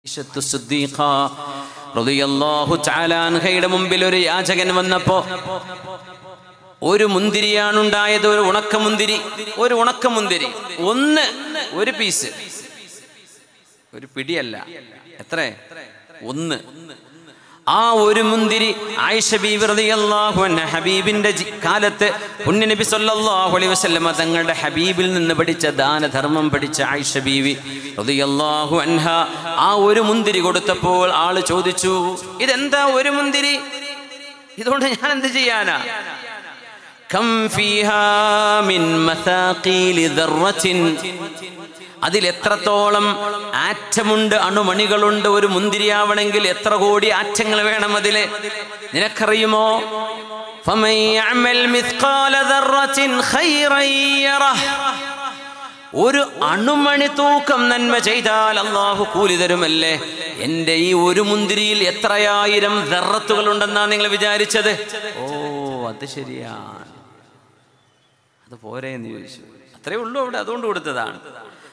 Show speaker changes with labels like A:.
A: ഇശത്തു സിദ്ദീഖ റളിയല്ലാഹു തആല അൻഹയുടെ മുമ്പിൽ ഒരു യാചകൻ വന്നപ്പോ ഒരു മുന്തിരിയാണ് ഉണ്ടായത് ഒരു ഉണക്ക മുന്തിരി ഒരു ഉണക്ക മുന്തിരി ഒന്ന് ഒരു പീസ് ഒരു പിടിയല്ല എത്ര ഒന്ന് ആ ഒരു മുന്തിരി ആയിഷ ബീവി റളിയല്ലാഹു അൻഹ ഹബീബിന്റെ ജി- കാലത്ത് പുണ്യ നബി സല്ലല്ലാഹു അലൈഹി വസല്ലമ തങ്ങളുടെ ഹബീബിൽ നിന്ന് പഠിച്ച ദാനധർമ്മം പഠിച്ച ആയിഷ ബീവി റളിയല്ലാഹു അൻഹ ആ ഒരു മുന്തിരി കൊടുത്തപ്പോൾ ആള് ചോദിച്ചു ഇതെന്താ ഒരു മുന്തിരി ഇതുകൊണ്ട് ഞാൻ എന്ത് ചെയ്യാനാ കം ഫീഹാ മിൻ മസാഖീലി ദർറത്തിൻ അതിൽ എത്രത്തോളം ആറ്റമുണ്ട് അണുമണികളുണ്ട് ഒരു മുന്തിരിയാവണമെങ്കിൽ എത്ര കോടി ആറ്റങ്ങൾ വേണം അതില് നിനക്കറിയുമോ فمن يعمل مثقال ذرة خيرا يره ഒരു അണുമണി തൂക്കം നന്മ ചെയ്താൽ അള്ളാഹു കൂലി തരുമല്ലേ എന്റെ ഈ ഒരു മുന്തിരിയിൽ എത്രയായിരം ദർറത്തുകൾ ഉണ്ടെന്നാ നിങ്ങൾ വിചാരിച്ചത് ഓ അത് ശരിയാണ് അത് പോരെ എന്ന് ചോദിച്ചു അത്രേ ഉള്ളൂ അവിടെ അതുകൊണ്ട് കൊടുത്തതാണ്